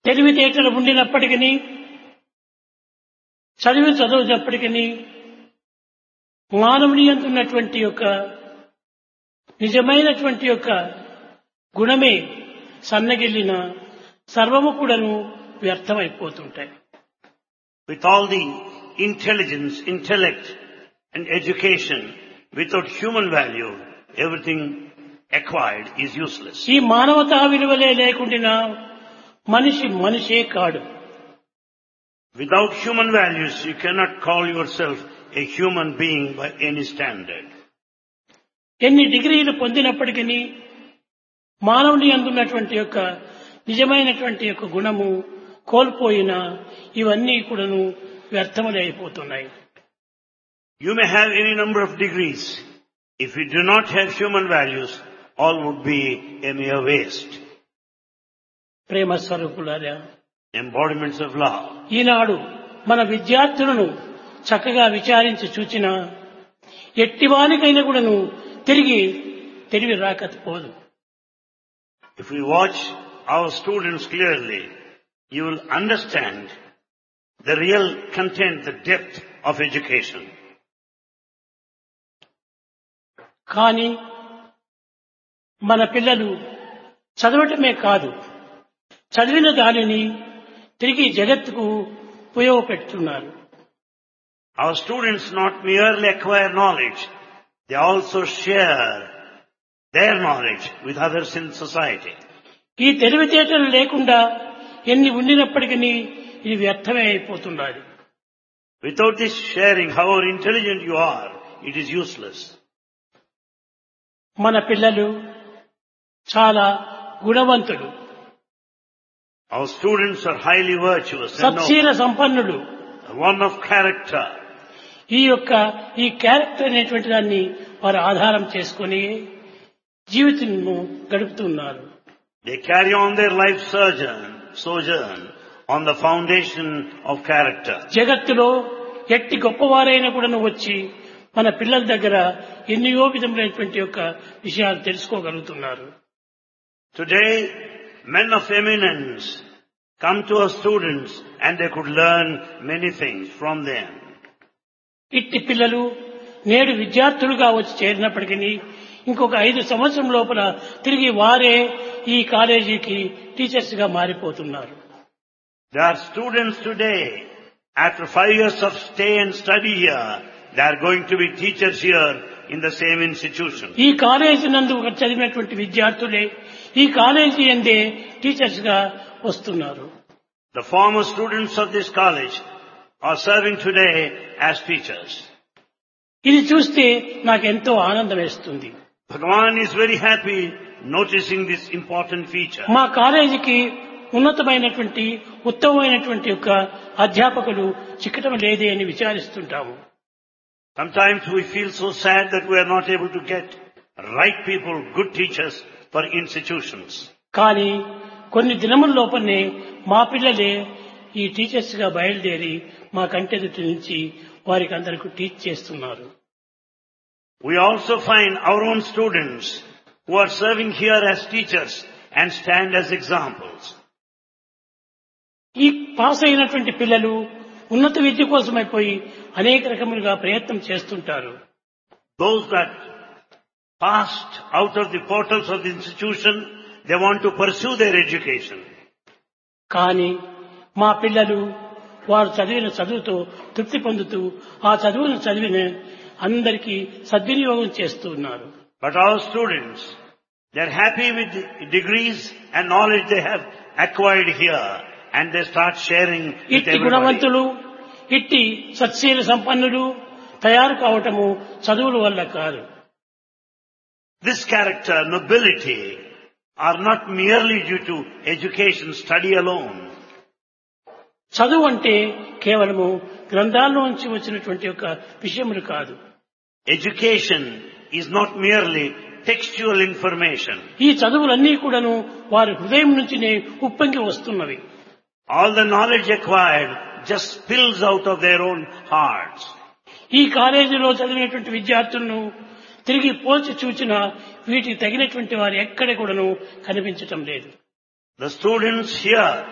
తెలివితేటలు ఉండినప్పటికీ చదివి చదువునప్పటికీ మానవుని ఉన్నటువంటి యొక్క నిజమైనటువంటి యొక్క గుణమే సన్నగిల్లిన సర్వము కూడాను వ్యర్థమైపోతుంటాయి With all the intelligence, intellect and education, without human value, everything acquired is useless. ఈ మానవతా విలువలే లేకుండా మనిషి మనిషే కాడు Without human values, you cannot call yourself a human being by any standard. ఎన్ని డిగ్రీలు పొందినప్పటికీ మానవుని అందున్నటువంటి యొక్క నిజమైనటువంటి యొక్క గుణము కోల్పోయిన ఇవన్నీ కూడాను వ్యర్థములే అయిపోతున్నాయి You may have any number of degrees. If you do not have human values, all would be a mere waste. ప్రేమ స్వరూపులారా Embodiments of love. ఈనాడు మన విద్యార్థులను చక్కగా విచారించి చూచిన ఎట్టివానికైనా కూడాను తిరిగి తెలివి రాకపోదు If we watch our students clearly, you will understand the real content, the depth of education. కానీ మన పిల్లలు చదవటమే కాదు చదివిన దానిని తిరిగి జగత్తుకు ఉపయోగపెడుతున్నారు Our students not merely acquire knowledge, they also share their knowledge with others in society. ఈ తెలివితేటలు లేకుండా ఎన్ని ఉండినప్పటికీ ఇది వ్యర్థమే అయిపోతున్నది Without this sharing, however intelligent you are, it is useless. మన పిల్లలు చాలా గుణవంతులు Our students are highly virtuous and సత్శీల సంపన్నులు noble, one of character. ఈ యొక్క ఈ క్యారెక్టర్ అనేటువంటి దాన్ని వారు ఆధారం చేసుకొని జీవితంను గడుపుతున్నారు They carry on their life sojourn, sojourn on the foundation of character. జగత్తులో ఎట్టి గొప్పవారైనా కూడా వచ్చి మన పిల్లల దగ్గర ఎన్నో విధములైనటువంటి యొక్క విషయాలు తెలుసుకోగలుగుతున్నారు Today, men of eminence come to our students and they could learn many things from them. ఇట్టి పిల్లలు నేడు విద్యార్థులుగా వచ్చి చేరినప్పటికీ ఇంకొక ఐదు సంవత్సరం లోపల తిరిగి వారే ఈ కాలేజీకి టీచర్స్ గా మారిపోతున్నారు There are students today, after five years of stay and study here, they are going to be teachers here in the same institution. ఈ కాలేజీ నందు చదివినటువంటి విద్యార్థులే ఈ కాలేజీ ఎందే టీచర్స్ గా వస్తున్నారు The former students of this college are serving today as teachers. ఇది చూస్తే నాకు ఎంతో ఆనందం వేస్తుంది Bhagavan is very happy noticing this important feature. మా కాలేజీకి ఉన్నతమైనటువంటి ఉత్తమమైనటువంటి యొక్క అధ్యాపకులు చిక్కటం లేదే అని విచారిస్తుంటాము Sometimes we feel so sad that we are not able to get right people, good teachers for institutions. కానీ కొన్ని దినముల లోపలనే మా పిల్లలే ఈ టీచర్స్ గా బయలుదేరి మా కంటెదుటి నుంచి వారికి అందరికి టీచ్ చేస్తున్నారు We also find our own students who are serving here as teachers and stand as examples. ఈ పాస్ అయినటువంటి పిల్లలు ఉన్నత విద్య కోసమైపోయి అనేక రకములుగా ప్రయత్నం చేస్తుంటారు Those that passed out of the portals of the institution, they want to pursue their education. కానీ మా పిల్లలు వారు చదివిన చదువుతో తృప్తి పొందుతూ ఆ చదువును చదివిన అందరికీ సద్వినియోగం చేస్తూ ఉన్నారు But our students, they're happy with the degrees and knowledge they have acquired here and they start sharing with ఇట్టి everybody. గుణవంతులు ఇట్టి సత్శీల సంపన్నులు తయారు కావటము చదువుల వల్ల కాదు This character, nobility, are not merely due to education, study alone. చదువు అంటే కేవలము గ్రంథాల్లోంచి వచ్చినటువంటి యొక్క విషయములు కాదు Education is not merely textual information. ఈ చదువులన్నీ కూడాను వారి హృదయం నుంచినే ఉప్పొంగి వస్తున్నవి All the knowledge acquired just spills out of their own hearts. ఈ కాలేజీలో చదివినటువంటి విద్యార్థులను తిరిగి పోల్చి చూచిన వీటికి తగినటువంటి వారు ఎక్కడ కూడాను కనిపించటం లేదు The students here